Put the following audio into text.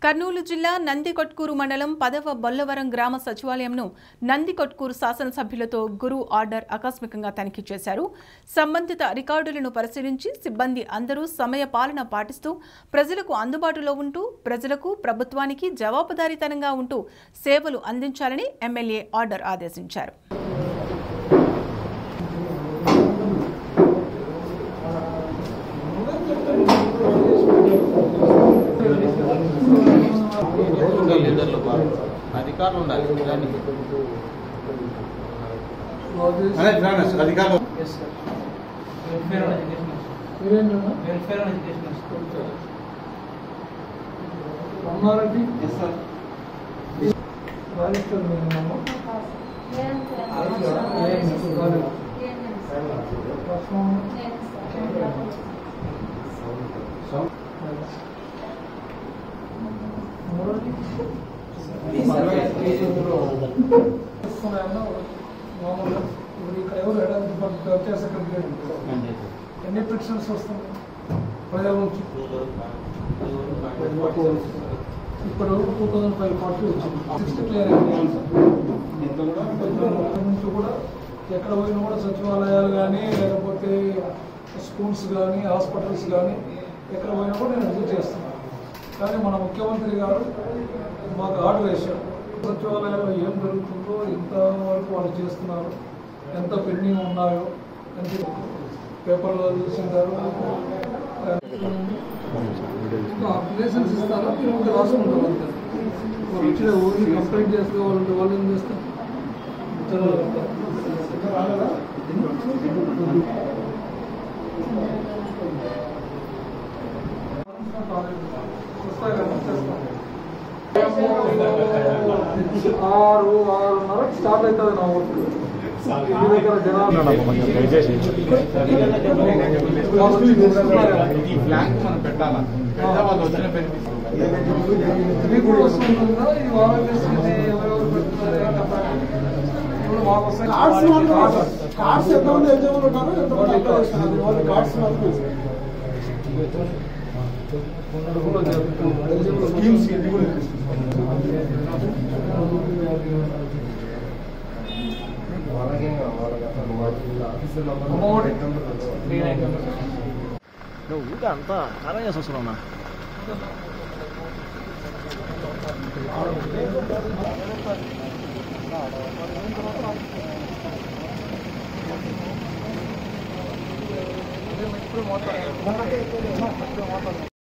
కర్నూలు జిల్లా నందికొట్కూరు మండలం పదవ బొల్లవరం గ్రామ సచివాలయంను నందికొట్కూరు శాసనసభ్యులతో గురు ఆర్డర్ ఆకస్మికంగా తనిఖీ చేశారు సంబంధిత రికార్డులను పరిశీలించి సిబ్బంది అందరూ సమయ పాలన పాటిస్తూ ప్రజలకు అందుబాటులో ఉంటూ ప్రజలకు ప్రభుత్వానికి జవాబుదారీతనంగా ఉంటూ సేవలు అందించాలని ఎమ్మెల్యే ఆర్డర్ ఆదేశించారు ఉండాలి ఇద్దరిలో బాగా అధికారులు ఉండాలి ఇలాంటి అదే ఫేర్నెస్ అధికారులు yes sir welfare and education వీరేంద్రనా welfare and education Ramanareddy yes sir Rajeshwar మీరేనమ్మా లక్ష్మణ్ మురళి తీసుకున్నాయన్నా మామూలుగా ఇప్పుడు ఇక్కడ ఎవరు హెడ్ ఆఫ్ డిపార్ట్మెంట్ వ్యవసాయ సెక్రటరీ ఉంటారు ఎన్ని పిటిషన్స్ వస్తుంది ప్రజల నుంచి ఇప్పుడు టూ థౌసండ్ ఫైవ్ ఫార్టీ వచ్చింది సిక్స్త్ క్లియర్ అయింది కొంచెం నుంచి కూడా ఎక్కడ పోయినా కూడా సచివాలయాలు కానీ లేకపోతే స్కూల్స్ కానీ హాస్పిటల్స్ కానీ ఎక్కడ పోయినా కూడా నేను విజిట్ చేస్తున్నాను కానీ మన ముఖ్యమంత్రి గారు మాకు ఆర్డర్ వేశారు సచివాలయాల్లో ఏం జరుగుతుందో ఇంతవరకు వాళ్ళు చేస్తున్నారు ఎంత పెండింగ్ ఉన్నాయో ఎంత పేపర్లో చూసింటారు అప్లికేషన్స్ ఇస్తారా మీరు ఉంటే రాసుకుంటారు అంతే వాళ్ళు వచ్చిన ఊరిని కంప్లైంట్ చేస్తే వాళ్ళు వాళ్ళు ఏం చేస్తారు ఆరు ఆరున్నరకు స్టార్ట్ అవుతుంది నా ఊరికి ఇంటి దగ్గర జనాలు ఈ ఫ్లాగ్ మనం పెట్టాలా పెడితే వాళ్ళు వచ్చిన బెనిఫిట్ మీకు కూడా వస్తుందా ఈ ఆరోగ్యశ్రీ ఎవరెవరు పెడుతున్నారు ఏం కథ? ఇప్పుడు మాకు వస్తాయి కార్డ్స్ మాత్రం కార్డ్స్. కార్డ్స్ ఎంతమంది ఎలిజిబుల్ ఉన్నారు ఎంతమంది అప్లై చేస్తున్నారు వాళ్ళు కార్డ్స్ మాత్రం కడుపులో జరుగుతుంది. ఎలిజిబుల్ స్కీమ్స్ ఇది కూడా అమ్మఒడి త్రీ నైన్ నువ్వు ఊరికే అంతా కారం చేసి వస్తున్నావునా ఇప్పుడు మాట్లాడాలి